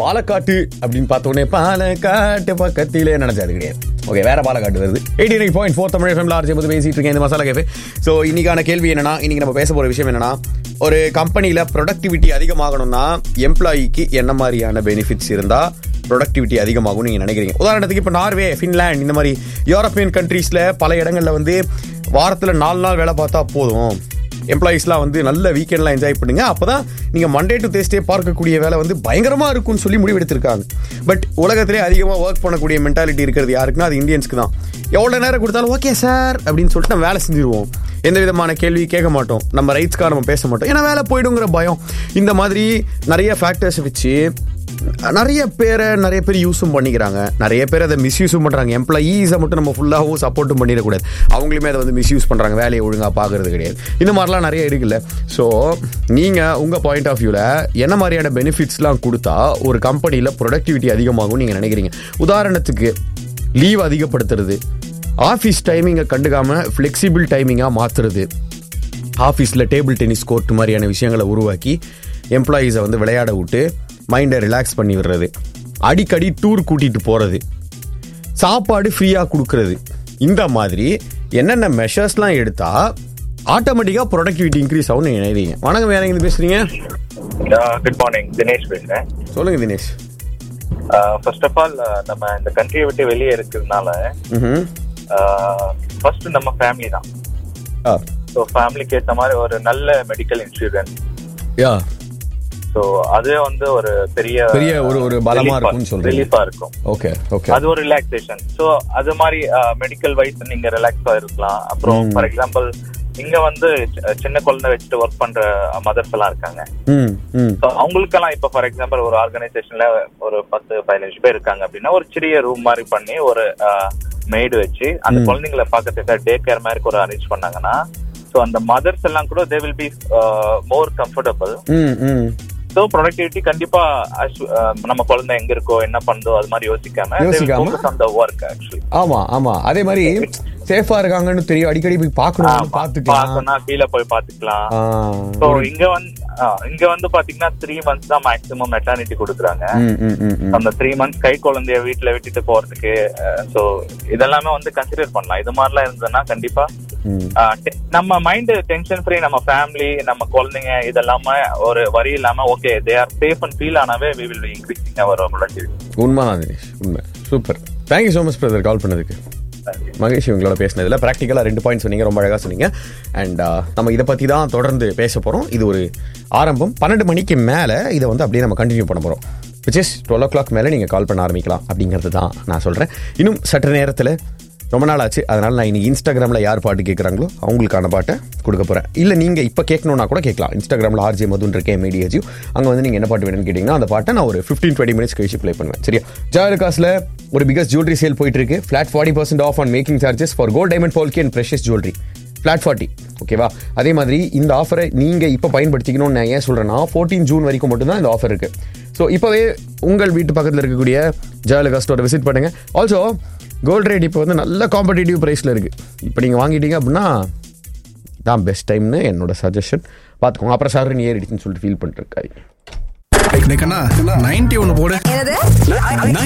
பாலக்காட்டு அப்படின்னு பார்த்தோன்னே பாலக்காட்டு பக்கத்திலே நினைச்சது கிடையாது ஓகே வேற பாலக்காட்டு வருது eighty nine point four Tamil family ஆர்ஜி பற்றி பேசிட்டு இருக்கேன் இந்த மசாலா கேஃபே ஸோ இன்னைக்கான கேள்வி என்னன்னா இன்னைக்கு நம்ம பேச போற விஷயம் என்னன்னா ஒரு கம்பெனியில் ப்ரொடக்டிவிட்டி அதிகமாகணும்னா எம்ப்ளாயிக்கு என்ன மாதிரியான பெனிஃபிட்ஸ் இருந்தா ப்ரொடக்டிவிட்டி அதிகமாகும் நீங்க நினைக்கிறீங்க உதாரணத்துக்கு இப்போ நார்வே ஃபின்லாண்ட் இந்த மாதிரி யூரோப்பியன் கண்ட்ரீஸ்ல பல இடங்கள்ல வந்து வாரத்துல நாலு நாள் வேலை பார்த்தா போதும் எம்ப்ளாயிஸ்லாம் வந்து நல்ல வீக்கெண்ட்லாம் என்ஜாய் பண்ணுங்க அப்பதான் நீங்க மண்டே டு தேஸ்டே பார்க்கக்கூடிய வேலை வந்து பயங்கரமா இருக்கும்னு சொல்லி முடிவெடுத்திருக்காங்க பட் உலகத்திலே அதிகமாக ஒர்க் பண்ணக்கூடிய மென்டாலிட்டி இருக்கிறது யாருக்குன்னா அது இந்தியன்ஸ்க்கு தான் எவ்வளோ நேரம் கொடுத்தாலும் ஓகே சார் அப்படின்னு சொல்லிட்டு நம்ம வேலை செஞ்சிருவோம் எந்த விதமான கேள்வி கேட்க மாட்டோம் நம்ம ரைட்ஸ்க்காக நம்ம பேச மாட்டோம் ஏன்னா வேலை போயிடுங்கிற பயம் இந்த மாதிரி நிறைய ஃபேக்டர்ஸ் வச்சு நிறைய பேரை நிறைய பேர் யூஸும் பண்ணிக்கிறாங்க நிறைய பேர் அதை மிஸ்யூஸும் பண்ணுறாங்க எம்ப்ளாயீஸை மட்டும் நம்ம ஃபுல்லாகவும் சப்போர்ட்டும் பண்ணிடக்கூடாது அவங்களுமே அதை வந்து மிஸ்யூஸ் பண்ணுறாங்க வேலையை ஒழுங்காக பார்க்கறது கிடையாது இந்த மாதிரிலாம் நிறைய இருக்குல்ல ஸோ நீங்கள் உங்கள் பாயிண்ட் ஆஃப் வியூவில் என்ன மாதிரியான பெனிஃபிட்ஸ்லாம் கொடுத்தா ஒரு கம்பெனியில் ப்ரொடக்டிவிட்டி அதிகமாகும் நீங்கள் நினைக்கிறீங்க உதாரணத்துக்கு லீவ் அதிகப்படுத்துறது ஆஃபீஸ் டைமிங்கை கண்டுக்காமல் ஃப்ளெக்சிபிள் டைமிங்காக மாற்றுறது ஆஃபீஸில் டேபிள் டென்னிஸ் கோர்ட் மாதிரியான விஷயங்களை உருவாக்கி எம்ப்ளாயீஸை வந்து விளையாட விட்டு மைண்டை ரிலாக்ஸ் பண்ணி விடுறது அடிக்கடி டூர் கூட்டிகிட்டு போகிறது சாப்பாடு ஃப்ரீயாக கொடுக்கறது இந்த மாதிரி என்னென்ன மெஷர்ஸ்லாம் எடுத்தா ஆட்டோமேட்டிக்காக ப்ரொடக்டிவிட்டி இன்க்ரீஸ் ஆகும் நீங்கள் நினைக்கிறீங்க வணக்கம் வேற எங்கே பேசுகிறீங்க குட் மார்னிங் தினேஷ் பேசுறேன் சொல்லுங்கள் தினேஷ் ஃபர்ஸ்ட் ஆஃப் ஆல் நம்ம இந்த கண்ட்ரியை விட்டு வெளியே இருக்கிறதுனால ம் ஃபர்ஸ்ட் நம்ம ஃபேமிலி தான் ஆ ஸோ ஃபேமிலிக்கு ஏற்ற மாதிரி ஒரு நல்ல மெடிக்கல் இன்சூரன்ஸ் யா ஸோ அது வந்து ஒரு பெரிய பெரிய ஒரு- ஒரு பலமா இருக்கும்னு சொல்றீங்க. ரிலீஃபா இருக்கும் ஓகே ஓகே அது ஒரு ரிலாக்ஸேஷன் ஸோ அது மாதிரி மெடிக்கல் வைஸ் நீங்க ரிலாக்ஸா இருக்கலாம் அப்புறம் ம். ஃபார் எக்ஸாம்பிள் இங்க வந்து சி- சின்ன குழந்தை வச்சுட்டு ஒர்க் பண்ற மதர்ஸ் எல்லாம் இருக்காங்க ம் ம் ஸோ அவங்களுக்கெல்லாம் இப்போ ஃபார் எக்ஸாம்பிள் ஒரு ஆர்கனைசேஷன்ல ஒரு பத்து பதினஞ்சு பேர் இருக்காங்க அப்படின்னா ஒரு சிறிய ரூம் மாதிரி பண்ணி ஒரு மெய்டு வச்சு அந்த ம். குழந்தைங்களை பார்க்கறதுக்கு டே கேர் மாதிரி ஒரு அரேஞ்ச் பண்ணாங்கன்னா ஸோ அந்த மதர்ஸ் எல்லாம் கூட they will be more comfortable hmm hmm so productivity கண்டிப்பா as- uh, நம்ம குழந்தை எங்க இருக்கோ என்ன பண்ணுதோ அது மாதிரி யோசிக்காம யோசிக்காம? அந்த ஒர்க் ஆக்சுவலி ஆமா ஆமா அதே மாதிரி சேஃபா இருக்காங்கன்னு தெரியும் அடிக்கடி போய் பார்க்கணும் பார்த்துக்கலாம் பார்த்தோம்னா கீழே போய் பாத்துக்கலாம் ஆ, ஸோ இங்க வந்து ஆ, இங்க வந்து பாத்தீங்கன்னா த்ரீ மந்த்ஸ் தான் மேக்ஸிமம் மெட்டர்னிட்டி கொடுக்குறாங்க ம், ம், ம், ம். அந்த த்ரீ மந்த்ஸ் கை குழந்தைய வீட்டுல விட்டுட்டு போறதுக்கு சோ இதெல்லாமே வந்து கன்சிடர் பண்ணலாம் இது மாதிரிலாம் இருந்ததுன்னா கண்டிப்பா ம். அஹ், te- நம்ம மைண்ட் டென்ஷன் ஃப்ரீ நம்ம ஃபேமிலி நம்ம குழந்தைங்க இதெல்லாம ஒரு வரி இல்லாம okay they are safe and feel ஆனாவே we will increasing our productivity உண்மைதான் தினேஷ் உண்மை super thank you so much brother call பண்ணதுக்கு மகேஷ் இவங்களோட பேசினதுல ப்ராக்டிக்கலாக ரெண்டு பாயிண்ட் சொன்னீங்க ரொம்ப அழகாக சொன்னீங்க அண்ட் நம்ம இதை பற்றி தான் தொடர்ந்து பேச போகிறோம் இது ஒரு ஆரம்பம் பன்னெண்டு மணிக்கு மேலே இதை வந்து அப்படியே நம்ம கண்டினியூ பண்ண போகிறோம் which is twelve o'clock மேலே நீங்கள் கால் பண்ண ஆரம்பிக்கலாம் அப்படிங்கிறது தான் நான் சொல்கிறேன் இன்னும் சற்று நேரத்தில் ரொம்ப நாள் ஆச்சு அதனால் நான் இன்னைக்கு இன்ஸ்டாகிராமில் யார் பாட்டு கேட்குறாங்களோ அவங்களுக்கான பாட்டை கொடுக்க போகிறேன் இல்லை நீங்கள் இப்போ கேட்கணுன்னா கூட கேட்கலாம் இன்ஸ்டாகிராமில் ஆர்ஜே மதுன் இருக்கேன் மீடியாஜியும் அங்கே வந்து நீங்கள் என்ன பாட்டு வேணும்னு கேட்டிங்கன்னா அந்த பாட்டை நான் ஒரு ஃபிஃப்டீன் டுவெண்ட்டி மினிட்ஸ் கழிச்சு ப்ளே பண்ணுவேன் சரியா ஜாயலுகாஸில் ஒரு பிகஸ்ட் ஜுவல்லரி சேல் போயிட்டு இருக்கு flat forty percent off on making charges for gold diamond பால்கி and precious jewellery flat forty ஓகேவா அதே மாதிரி இந்த ஆஃபரை நீங்கள் இப்போ பயன்படுத்திக்கணும்னு நான் ஏன் சொல்கிறேன்னா ஃபோர்டீன் ஜூன் வரைக்கும் மட்டும்தான் இந்த ஆஃபர் இருக்குது ஸோ இப்போவே உங்கள் வீட்டு பக்கத்தில் இருக்கக்கூடிய ஜாயலுகா ஸ்டோரை விசிட் பண்ணுங்கள் ஆல்சோ கோல்ட் ரேட் இப்போ வந்து நல்ல காம்படிட்டிவ் ப்ரைஸில் இருக்குது இப்போ நீங்கள் வாங்கிட்டீங்க அப்படின்னா தான் பெஸ்ட் டைம்னு என்னோட சஜஷன் பார்த்துக்கோங்க அப்புறம் சார் நீ ஏறிடுச்சுன்னு சொல்லிட்டு ஃபீல் பண்ணிட்டு இருக்காரு நைன்டி ஒன்று போடு என்னது